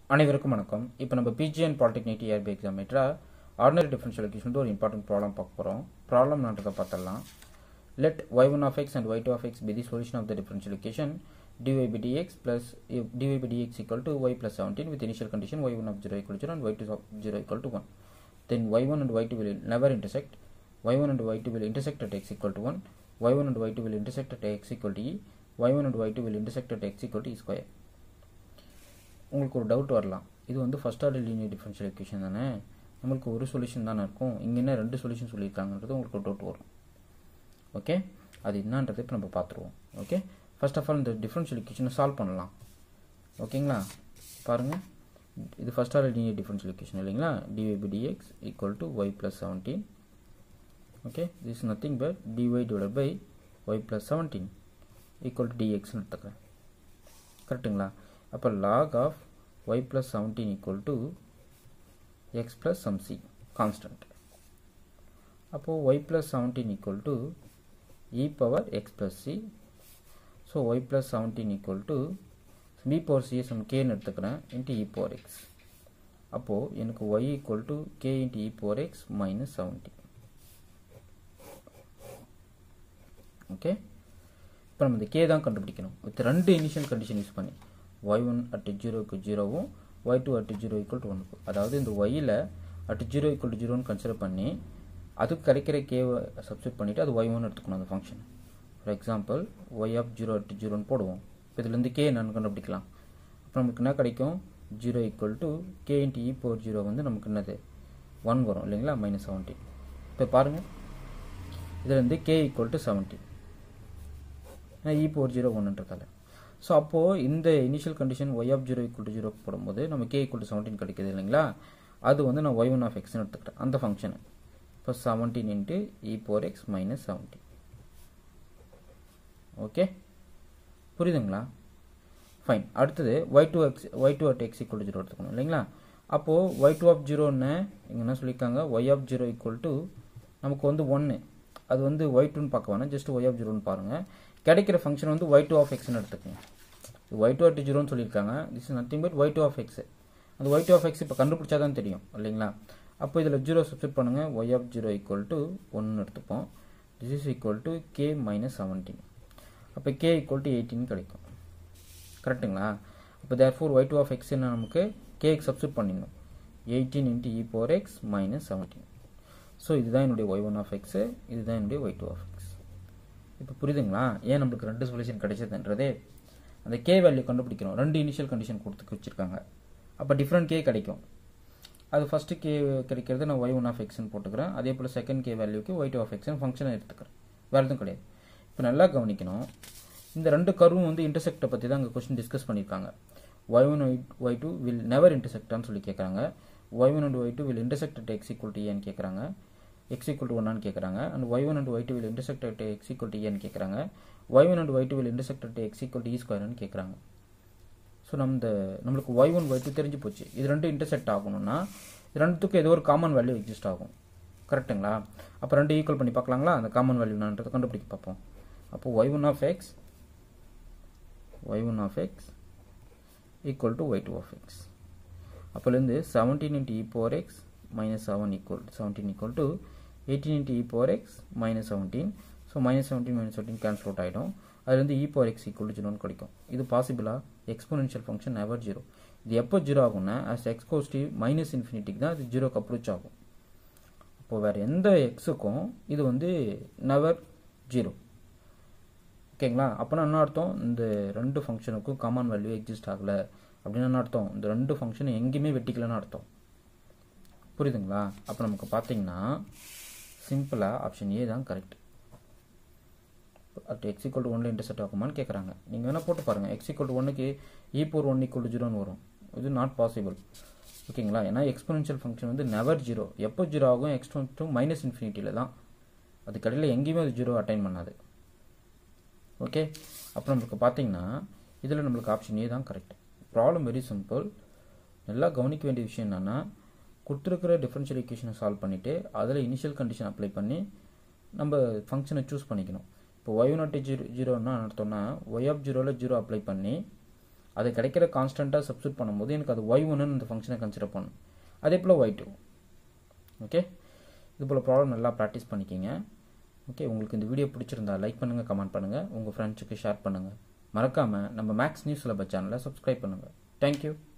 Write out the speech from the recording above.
அனைவருக்கும் வணக்கம் இப்போ நம்ம பிஜிஎன் பாலிடெக்னிக் டிஆர்பி எக்ஸாம் மீட்டரா ஆர்டினரி டிஃபரன்ஷியல் எக்வேஷன் ஒரு இம்பார்ட்டன்ட் ப்ராப்ளம் பார்க்க போகிறோம் ப்ராப்ளம் நான்றதை பார்த்தலாம் let y one of x and y two of x be the solution of the differential equation dy by dx plus if dy by dx equal to y plus 17 with initial condition y1 of 0 equal to 0 and y2 of 0 equal to 1 then y1 and y2 will never intersect y1 and y2 will intersect at x equal to 1 y1 and y2 will intersect at x equal to e y1 and y2 will intersect at x equal to e square உங்களுக்கு ஒரு doubt வரலாம் இது வந்து first order linear differential equation தானே நம்மளுக்கு ஒரு solution தானே இருக்கும் இங்கே என்ன ரெண்டு சொல்யூஷன் சொல்லியிருக்காங்கன்றது உங்களுக்கு ஒரு டவுட் வரும் ஓகே அது என்னன்றது இப்போ நம்ம பார்த்துருவோம் ஓகே ஃபர்ஸ்ட் ஆஃப் ஆல் இந்த டிஃபரன்ஷியல் எக்வேஷனை சால்வ் பண்ணலாம் ஓகேங்களா பாருங்கள் இது first order linear differential equation இல்லைங்களா d y by d x equal to y plus seventeen okay this nothing but d y divide by y plus seventeen equal to டிஎக்ஸ்னு எடுத்துக்கிறேன் கரெக்டுங்களா அப்போ log of y plus seventeen equal to x plus some c constant அப்போது y plus seventeen equal to e power x plus c so Y plus seventeen equal to p power சியை some கேன்னு எடுத்துக்கிறேன் into e power x அப்போது எனக்கு y equal to k into e power x minus seventeen okay இப்போ நம்ம இந்த k தான் கண்டுபிடிக்கணும் வித் ரெண்டு இனிஷியல் கண்டிஷன் யூஸ் பண்ணி ஒய் ஒன் அட் ஜீரோக்கு ஜீரோவும் y two at zero equal to ஒன்றுக்கு அதாவது இந்த ஒய்யில் அட் ஜீரோ ஈக்குவல் டு ஜீரோன்னு கன்சிடர் பண்ணி அதுக்கு கிடைக்கிற கேவை சப்ஸ்டியூட் பண்ணிவிட்டு அது ஒய் ஒன் எடுத்துக்கணும் அந்த function for example y of zero at ஜீரோன்னு போடுவோம் இப்போ இதுலேருந்து கே என்னன்னு கண்டுபிடிக்கலாம் அப்போ நமக்கு என்ன கிடைக்கும் zero equal to k into e power zero வந்து நமக்கு என்னது ஒன் வரும் இல்லைங்களா மைனஸ் செவன்டீன் இப்போ பாருங்கள் இதுலேருந்து k equal to seventeen e power zero ஒன்றுன்றதால ஸோ அப்போது இந்த initial condition y of zero equal to zero போடும்போது நம்ம கே ஈக்குவல் டு செவன்டீன் கிடைக்குது இல்லைங்களா அது வந்து நான் ஒய் ஒன் ஆஃப் எக்ஸ்னு எடுத்துக்கிறேன் அந்த ஃபங்க்ஷனை இப்போ seventeen into e power x minus seventeen okay புரியுதுங்களா ஃபைன் அடுத்தது y two x y two at x equal to zero எடுத்துக்கணும் இல்லைங்களா அப்போது ஒய் டூ ஆஃப் ஜீரோன்னு இங்கே என்ன சொல்லியிருக்காங்க y of zero equal to நமக்கு வந்து ஒன்று அது வந்து ஒய் டூன்னு பார்க்க வேணாம் ஜஸ்ட் ஒய் ஆஃப் ஜீரோன்னு பாருங்கள் கிடைக்கிற ஃபங்க்ஷன் வந்து ஒய் டூ ஆஃப் எக்ஸ்னு எடுத்துக்கோங்க ஒய் டூ அட் ஜீரோன்னு சொல்லியிருக்காங்க this is nothing but y two of x அந்த ஒய் டூ ஆஃப் எக்ஸ் இப்போ கண்டுபிடிச்சா தான் தெரியும் இல்லைங்களா அப்போ இதில் ஜீரோ சப்ஸ்டியூட் பண்ணுங்கள் y of zero equal to ஒன்று எடுத்துப்போம் this is equal to k minus seventeen அப்போ கே ஈக்குவல் டு எயிட்டின் கிடைக்கும் கரெக்டுங்களா அப்போ therefore y two of x என்ன நமக்கு கேக்கு சப்ஸ்டியூட் பண்ணிடணும் eighteen into e power x minus seventeen so இதுதான் என்னுடைய ஒய் ஒன் ஆஃப் எக்ஸு இதுதான் என்னுடைய ஒய் டூ ஆஃப் எக்ஸ் இப்போ புரியுதுங்களா ஏன் நம்மளுக்கு ரெண்டு சொல்யூஷன் கிடைச்சதுன்றதே அந்த கே வேல்யூ கண்டுபிடிக்கணும் ரெண்டு இனிஷியல் கண்டிஷன் கொடுத்து வச்சுருக்காங்க அப்போ டிஃப்ரெண்ட் கே கிடைக்கும் அது ஃபஸ்ட்டு கே கிடைக்கிறது நான் ஒய் ஒன் ஆஃப் எக்ஸ்னு போட்டுக்கிறேன் அதே போல் செகண்ட் கே வேல்யூக்கு ஒய் டூ ஆஃப் எக்ஸ்னு ஃபங்க்ஷனை எடுத்துக்கிறேன் வேறு எதுவும் கிடையாது இப்போ நல்லா கவனிக்கணும் இந்த ரெண்டு கருவும் வந்து இன்டர்செக்டை பற்றி தான் அங்கே கொஸ்டின் டிஸ்கஸ் பண்ணியிருக்காங்க y one y y two will never இன்டர்செக்டான்னு சொல்லி கேட்குறாங்க y one and y two will intersect at x equal to ஏன்னு கேட்குறாங்க எக்ஸ் ஈக்குவல் டு ஒன்னான்னு கேட்குறாங்க and y one and y two will intersect at x equal to ஏன்னு கேட்குறாங்க y one and y two will intersect at x equal to e ஸ்கொயர்னு கேட்குறாங்க so நம்ம நம்மளுக்கு ஒய் ஒன் ஒய் டூ தெரிஞ்சு போச்சு இது ரெண்டும் இன்டர்செக்ட் ஆகணும்னா ரெண்டுத்துக்கும் ஏதோ ஒரு காமன் வேல்யூ எக்ஸிஸ்ட் ஆகும் கரெக்டுங்களா அப்போ ரெண்டு ஈக்குவல் பண்ணி பார்க்கலாங்களா அந்த காமன் வேல்யூனான்றதை கண்டுபிடிக்க பார்ப்போம் அப்போ y one of x y one of x equal to y two of x அப்போலேருந்து seventeen into e power x minus seven equal seventeen equal to eighteen into e power x minus seventeen so minus seventeen minus seventeen cancel out ஆகிடும் அதுலேருந்து e power x equal to ஜீரோன்னு கிடைக்கும் இது பாசிபிளா exponential function never zero இது எப்போ ஜீரோ ஆகும்னா ஆஸ் எக்ஸ் கோஸ்டிவ் மைனஸ் இன்ஃபினிட்டிக்கு தான் இது ஜீரோக்கு அப்ரோச் ஆகும் அப்போது வேறு எந்த எக்ஸுக்கும் இது வந்து நெவர் ஜீரோ ஓகேங்களா அப்போனா என்ன அர்த்தம் இந்த ரெண்டு ஃபங்க்ஷனுக்கும் காமன் வேல்யூ எக்ஸிஸ்ட் ஆகலை அப்படின்னு என்ன அர்த்தம் இந்த ரெண்டு ஃபங்க்ஷன் எங்கேயுமே வெட்டிக்கலன்னு அர்த்தம் புரியுதுங்களா அப்போ நமக்கு பார்த்தீங்கன்னா சிம்பிளாக ஆப்ஷன் ஏ தான் correct at x equal to ஒன்ல இன்டர்செக்ட் ஆகுமான்னு கேட்குறாங்க நீங்கள் வேணால் போட்டு பாருங்கள் எக்ஸ் ஈக்குவல் டு ஒன்றுக்கு e power one equal to ஜீரோன்னு வரும் இது நாட் பாசிபிள் ஓகேங்களா ஏன்னா எக்ஸ்போனென்ஷியல் ஃபங்க்ஷன் வந்து நெவர் ஜீரோ எப்போ ஜீரோ ஆகும் எக்ஸ்டோன் டு மைனஸ் இன்ஃபினிட்டியில் தான் அது கடையில் எங்கேயுமே அது ஜீரோ அட்டைன் பண்ணாது ஓகே அப்போ நம்மளுக்கு பார்த்தீங்கன்னா இதில் நம்மளுக்கு ஆப்ஷன் ஏ தான் கரெக்ட் ப்ராப்ளம் வெரி சிம்பிள் நல்லா கவனிக்க வேண்டிய விஷயம் என்னென்னா கொடுத்துருக்கிற டிஃப்ரென்ஷியல் ஈக்குவேஷனை சால்வ் பண்ணிவிட்டு அதில் இனிஷியல் கண்டிஷன் அப்ளை பண்ணி நம்ம ஃபங்க்ஷனை சூஸ் பண்ணிக்கணும் இப்போ ஒய் நாட் ஜீரோ ஜீரோன்னா அர்த்தம்னா ஒய் ஆஃப் ஜீரோவில் ஜீரோ அப்ளை பண்ணி அது கிடைக்கிற கான்ஸ்டண்ட்டாக சப்ஸ்டியூட் பண்ணும்போது எனக்கு அது ஒய் ஒன்னு இந்த ஃபங்க்ஷனை கன்சிடர் பண்ணும் அதே போல் ஒய் டூ ஓகே இது போல் ப்ராப்ளம் நல்லா ப்ராக்டிஸ் பண்ணிக்கிங்க ஓகே உங்களுக்கு இந்த வீடியோ பிடிச்சிருந்தா லைக் பண்ணுங்கள் கமெண்ட் பண்ணுங்கள் உங்கள் ஃப்ரெண்ட்ஸுக்கு ஷேர் பண்ணுங்கள் மறக்காமல் நம்ம மேக்ஸ் நியூஸ் சிலபஸ் சேனலை சப்ஸ்கிரைப் பண்ணுங்கள் தேங்க்யூ